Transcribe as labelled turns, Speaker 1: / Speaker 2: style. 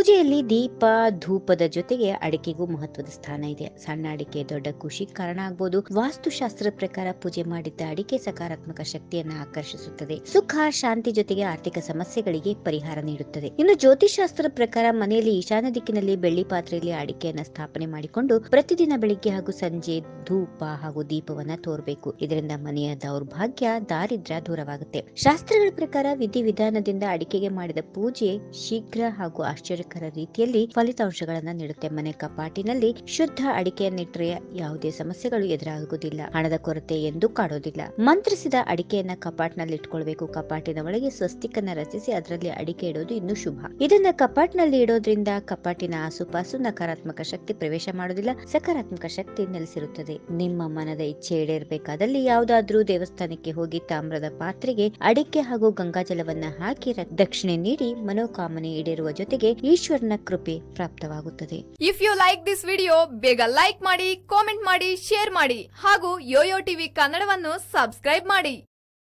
Speaker 1: ಪೂಜೆಯಲ್ಲಿ ದೀಪ ಧೂಪದ ಜೊತೆಗೆ ಅಡಿಕೆಗೂ ಮಹತ್ವದ ಸ್ಥಾನ ಇದೆ ಸಣ್ಣ ಅಡಿಕೆ ದೊಡ್ಡ ಖುಷಿ ಕಾರಣ ಆಗ್ಬೋದು ವಾಸ್ತುಶಾಸ್ತ್ರದ ಪ್ರಕಾರ ಪೂಜೆ ಮಾಡಿದ್ದ ಅಡಿಕೆ ಸಕಾರಾತ್ಮಕ ಶಕ್ತಿಯನ್ನ ಆಕರ್ಷಿಸುತ್ತದೆ ಸುಖ ಶಾಂತಿ ಜೊತೆಗೆ ಆರ್ಥಿಕ ಸಮಸ್ಯೆಗಳಿಗೆ ಪರಿಹಾರ ನೀಡುತ್ತದೆ ಇನ್ನು ಜ್ಯೋತಿಷಾಸ್ತ್ರದ ಪ್ರಕಾರ ಮನೆಯಲ್ಲಿ ಈಶಾನ್ಯ ದಿಕ್ಕಿನಲ್ಲಿ ಬೆಳ್ಳಿ ಪಾತ್ರೆಯಲ್ಲಿ ಅಡಿಕೆಯನ್ನ ಸ್ಥಾಪನೆ ಮಾಡಿಕೊಂಡು ಪ್ರತಿದಿನ ಬೆಳಿಗ್ಗೆ ಹಾಗೂ ಸಂಜೆ ಧೂಪ ಹಾಗೂ ದೀಪವನ್ನ ತೋರಬೇಕು ಇದರಿಂದ ಮನೆಯ ದೌರ್ಭಾಗ್ಯ ದಾರಿದ್ರ್ಯ ದೂರವಾಗುತ್ತೆ ಶಾಸ್ತ್ರಗಳ ಪ್ರಕಾರ ವಿಧಿವಿಧಾನದಿಂದ ಅಡಿಕೆಗೆ ಮಾಡಿದ ಪೂಜೆ ಶೀಘ್ರ ಹಾಗೂ ಆಶ್ಚರ್ಯಕರ ರೀತಿಯಲ್ಲಿ ಫಲಿತಾಂಶಗಳನ್ನ ನೀಡುತ್ತೆ ಮನೆ ಕಪಾಟಿನಲ್ಲಿ ಶುದ್ಧ ಅಡಿಕೆಯನ್ನಿಟ್ಟರೆ ಯಾವುದೇ ಸಮಸ್ಯೆಗಳು ಎದುರಾಗುವುದಿಲ್ಲ ಹಣದ ಕೊರತೆ ಎಂದು ಕಾಡೋದಿಲ್ಲ ಮಂತ್ರಿಸಿದ ಅಡಿಕೆಯನ್ನ ಕಪಾಟ್ನಲ್ಲಿ ಇಟ್ಕೊಳ್ಬೇಕು ಕಪಾಟಿನ ಒಳಗೆ ಸ್ವಸ್ತಿಕನ್ನ ರಚಿಸಿ ಅದರಲ್ಲಿ ಅಡಿಕೆ ಇಡೋದು ಇನ್ನೂ ಶುಭ ಇದನ್ನ ಕಪಾಟ್ನಲ್ಲಿ ಇಡೋದ್ರಿಂದ ಕಪಾಟಿನ ಆಸುಪಾಸು ನಕಾರಾತ್ಮಕ ಶಕ್ತಿ ಪ್ರವೇಶ ಮಾಡೋದಿಲ್ಲ ಸಕಾರಾತ್ಮಕ ಶಕ್ತಿ ನೆಲೆಸಿರುತ್ತದೆ ನಿಮ್ಮ ಮನದ ಇಚ್ಛೆ ಈಡೇರಬೇಕಾದಲ್ಲಿ ಯಾವುದಾದ್ರೂ ದೇವಸ್ಥಾನಕ್ಕೆ ಹೋಗಿ ತಾಮ್ರದ ಪಾತ್ರೆಗೆ ಅಡಿಕೆ ಹಾಗೂ ಗಂಗಾಜಲವನ್ನ ಹಾಕಿ ರ- ದಕ್ಷಿಣೆ ನೀಡಿ ಮನೋಕಾಮನೆ ಈಡೇರುವ ಜೊತೆಗೆ ಈಶ್ವರನ ಕೃಪೆ ಪ್ರಾಪ್ತವಾಗುತ್ತದೆ
Speaker 2: if you like this video ಬೇಗ ಲೈಕ್ ಮಾಡಿ ಕಾಮೆಂಟ್ ಮಾಡಿ ಶೇರ್ ಮಾಡಿ ಹಾಗೂ ಯೋಯೋ ಟಿವಿ ಕನ್ನಡವನ್ನು ಸಬ್ಸ್ಕ್ರೈಬ್ ಮಾಡಿ